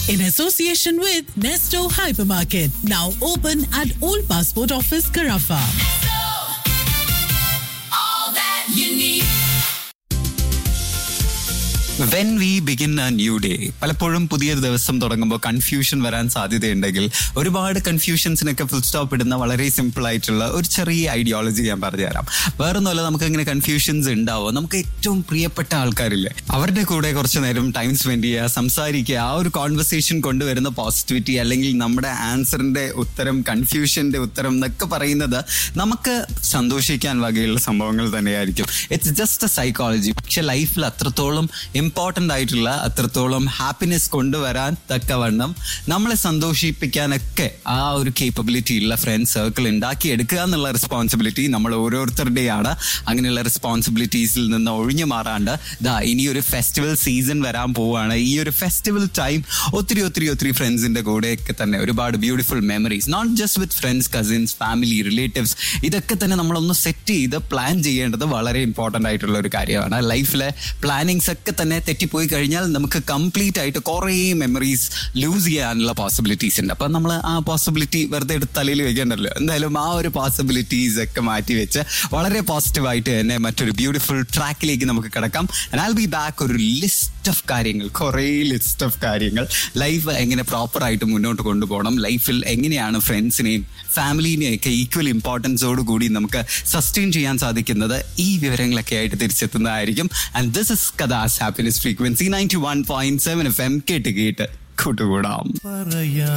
in association with Nesto Hypermarket, now open at Old Passport Office, Carafa. all that you need. When we begin a new day പലപ്പോഴും പുതിയ ദിവസം തുടങ്ങുമ്പോൾ confusion വരാൻ സാധ്യതയുണ്ടെങ്കിൽ ഒരുപാട് കൺഫ്യൂഷൻസിനൊക്കെ full stop ഇടുന്ന വളരെ simple ആയിട്ടുള്ള ഒരു ചെറിയ ഐഡിയോളജി ഞാൻ പറഞ്ഞുതരാം വേറൊന്നുമല്ല നമുക്ക് ഇങ്ങനെ കൺഫ്യൂഷൻസ് ഉണ്ടാവും നമുക്ക് ഏറ്റവും പ്രിയപ്പെട്ട ആൾക്കാരില്ലേ അവരുടെ കൂടെ കുറച്ച് നേരം ടൈം സ്പെൻഡ് ചെയ്യുക സംസാരിക്കുക ആ ഒരു കോൺവെർസേഷൻ കൊണ്ടുവരുന്ന പോസിറ്റിവിറ്റി അല്ലെങ്കിൽ നമ്മുടെ ആൻസറിന്റെ ഉത്തരം കൺഫ്യൂഷന്റെ ഉത്തരം എന്നൊക്കെ പറയുന്നത് നമുക്ക് സന്തോഷിക്കാൻ വകയുള്ള സംഭവങ്ങൾ തന്നെയായിരിക്കും ഇറ്റ്സ് ജസ്റ്റ് എ സൈക്കോളജി പക്ഷെ ലൈഫിൽ അത്രത്തോളം ഇമ്പോർട്ടൻ്റ് ആയിട്ടുള്ള അത്രത്തോളം ഹാപ്പിനെസ് കൊണ്ടുവരാൻ തക്കവണ്ണം നമ്മളെ സന്തോഷിപ്പിക്കാനൊക്കെ ആ ഒരു കേപ്പബിലിറ്റി ഉള്ള ഫ്രണ്ട് സർക്കിൾ ഉണ്ടാക്കിയെടുക്കുക എന്നുള്ള റെസ്പോൺസിബിലിറ്റി നമ്മൾ ഓരോരുത്തരുടെയാണ് അങ്ങനെയുള്ള റെസ്പോൺസിബിലിറ്റീസിൽ നിന്ന് ഒഴിഞ്ഞു മാറാണ്ട് ദാ ഇനി ഒരു ഫെസ്റ്റിവൽ സീസൺ വരാൻ പോവുകയാണ് ഈ ഒരു ഫെസ്റ്റിവൽ ടൈം ഒത്തിരി ഒത്തിരി ഒത്തിരി ഫ്രണ്ട്സിന്റെ കൂടെയൊക്കെ തന്നെ ഒരുപാട് beautiful memories not just with friends cousins family relatives ഇതൊക്കെ തന്നെ നമ്മളൊന്ന് സെറ്റ് ചെയ്ത് പ്ലാൻ ചെയ്യേണ്ടത് വളരെ ഇമ്പോർട്ടൻ്റ് ആയിട്ടുള്ള ഒരു കാര്യമാണ് ലൈഫിലെ പ്ലാനിങ്സ് ഒക്കെ തന്നെ തെറ്റിപ്പോയി കഴിഞ്ഞാൽ നമുക്ക് കംപ്ലീറ്റ് ആയിട്ട് കുറേ മെമ്മറീസ് ലൂസ് ചെയ്യാനുള്ള പോസിബിലിറ്റീസ് ഉണ്ട് അപ്പം നമ്മൾ ആ പോസിബിലിറ്റി വെറുതെ എടുത്ത് തലയിൽ വെക്കേണ്ടല്ലോ എന്തായാലും ആ ഒരു പോസിബിലിറ്റീസ് ഒക്കെ മാറ്റി വെച്ച് വളരെ പോസിറ്റീവായിട്ട് തന്നെ മറ്റൊരു ബ്യൂട്ടിഫുൾ ട്രാക്കിലേക്ക് നമുക്ക് കിടക്കാം ആൽ ബി ബാക്ക് ഒരു ലിസ്റ്റ് ഓഫ് കാര്യങ്ങൾ കുറേ ലിസ്റ്റ് ഓഫ് കാര്യങ്ങൾ ലൈഫ് എങ്ങനെ പ്രോപ്പറായിട്ട് മുന്നോട്ട് കൊണ്ടുപോകണം ലൈഫിൽ എങ്ങനെയാണ് ഫ്രണ്ട്സിനെയും ഫാമിലിനെയും ഒക്കെ ഈക്വൽ ഇമ്പോർട്ടൻസോട് കൂടി നമുക്ക് സസ്റ്റെയിൻ ചെയ്യാൻ സാധിക്കുന്നത് ഈ വിവരങ്ങളൊക്കെ ആയിട്ട് തിരിച്ചെത്തുന്നതായിരിക്കും ആൻഡ് ദിസ് ഇസ് കഥാസ് happiness frequency ninety one point seven F M കേട്ട് കേട്ട് കൂട്ടുകൂടാം പറയാ